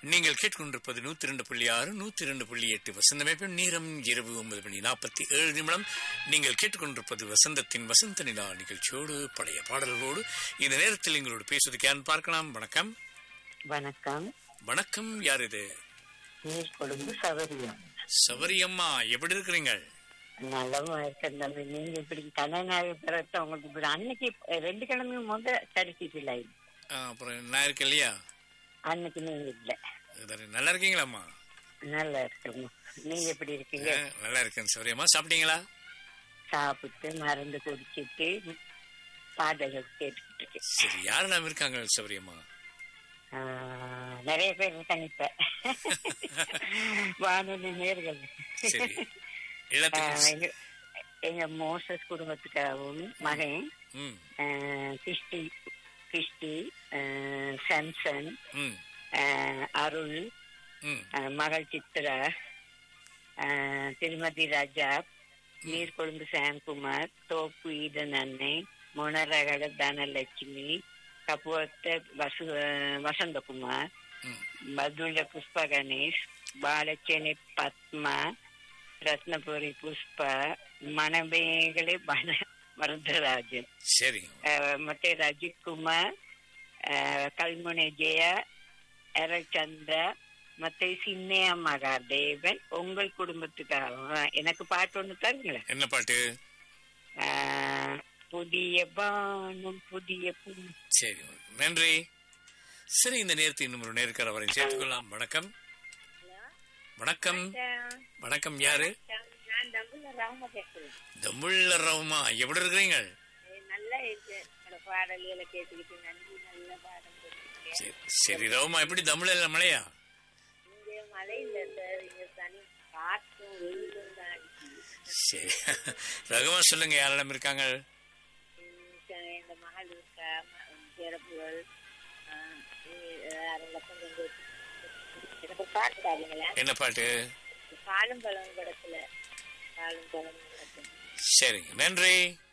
நீங்கள் கேட்டுக்கொண்டிருப்பது நூத்தி ரெண்டு புள்ளி ஆறு நூத்தி ரெண்டு புள்ளி எட்டு வசந்தமைப்பின் நேரம் இரவு ஒன்பது மணி நாற்பத்தி ஏழு நிமிடம் நீங்கள் கேட்டுக்கொண்டிருப்பது வசந்தத்தின் வசந்த நிலா நிகழ்ச்சியோடு பழைய பாடல்களோடு இந்த நேரத்தில் எங்களோடு பேசுவதற்கு யார் பார்க்கலாம் வணக்கம் வணக்கம் வணக்கம் யார் இது நீர் கொழும்பு சவரியம் சவரியம்மா எப்படி இருக்கிறீங்க நல்லமா இருக்கேன் தம்பி நீங்க இப்படி கண்ணனாக பிறத்த உங்களுக்கு இப்படி அன்னைக்கு ரெண்டு கிழமையும் முத சரிச்சிட்டு ஆ, அப்புறம் நான் இருக்கேன் இல்லையா அன்னைக்கு நீங்க இல்ல சரி, நல்லா இருக்கீங்களாம்மா நல்லா இருக்கணும் நீங்க எப்படி இருக்கீங்க ஆ, நல்லா இருக்கேன் சவரியம்மா சாப்பிட்டீங்களா சாப்பிட்டு மருந்து குடிச்சிட்டு பாடல்கள் கேட்டுக்கிட்டு இருக்கேன் சரி யாரெல்லாம் இருக்காங்க சவரியம்மா ஆஹ், நிறைய பேர் இருக்காங்க இப்ப வானொலி நேர்கள் சரி ஆஹ், எல்லாத்துக்கும் எங்க- எங்க மோசஸ் குடும்பத்துக்காகவும் மகன் ம் ஆஹ், கிறிஸ்டி கிறிஸ்டி ஆஹ், சாம்சன் ம் ஆஹ், அருள் ம் ஆஹ், மகள் சித்ரா ஆஹ், திருமதி ராஜா நீர்கொழும்பு சாம்குமார் தோப்பு ஈதன் அன்னை மொனரகட தனலட்சுமி கபுவத்த வசு வசந்தகுமார் ம் மதுல புஷ்ப கணேஷ் ಬಾಲಚೇನೆ ಪದ್ಮ ರತ್ನಪುರಿ ಪುಷ್ಪ ಮನಬೇಗಲೆ ಬಣ ವರದರಾಜನ್ சரி ಆ, ಮತ್ತೆ ರಜಿತ್ ಕುಮಾರ್ ಆ, ಕಲ್ಮುನೆ ಜಯ ಎರಚಂದ್ರ ಮತ್ತೆ சின்னைய மகா தேவன் உங்கள் குடும்பத்துக்காக எனக்கு பாட்டு ஒண்ணு தருங்களேன் என்ன பாட்டு ஆ, புதிய பானம் புதிய புண்ணு சரி நன்றி சரி இந்த நேரத்தை இன்னும் ஒரு நேர்காண வரை சேர்த்துக்கொள்ளலாம் வணக்கம் வணக்கம் வணக்கம் யாரு நான் தம்புல ராம கேட்கிறேன் தமுள்ள ரவுமா எப்படி இருக்கிறீங்க நல்லா இருக்கு என்னோட பாடல்களை கேட்டுக்கிட்டு நன்றி நல்ல பாடம் போட்டுருக்கீங்க. சரி, சரி ரவுமா எப்படி தமிழ் இல்ல மழையா இங்க மழை இல்ல சார் இங்க தனி காற்றும் வெயிலும் தான் அடிக்குது. சரி ரகுமா சொல்லுங்க யாரெல்லாம் இருக்காங்க உம் ச- எங்க மகள் இருக்கா ம- பிறப்புகள் ஆஹ் இ- அதெல்லாம் கொஞ்சம் கேட்டு- எனக்கு ஒரு பாட்டு பாருங்களா என்ன பாட்டு பாலும் பழம் படத்துல பாலும் பழம் படத்துல சரிங்க நன்றி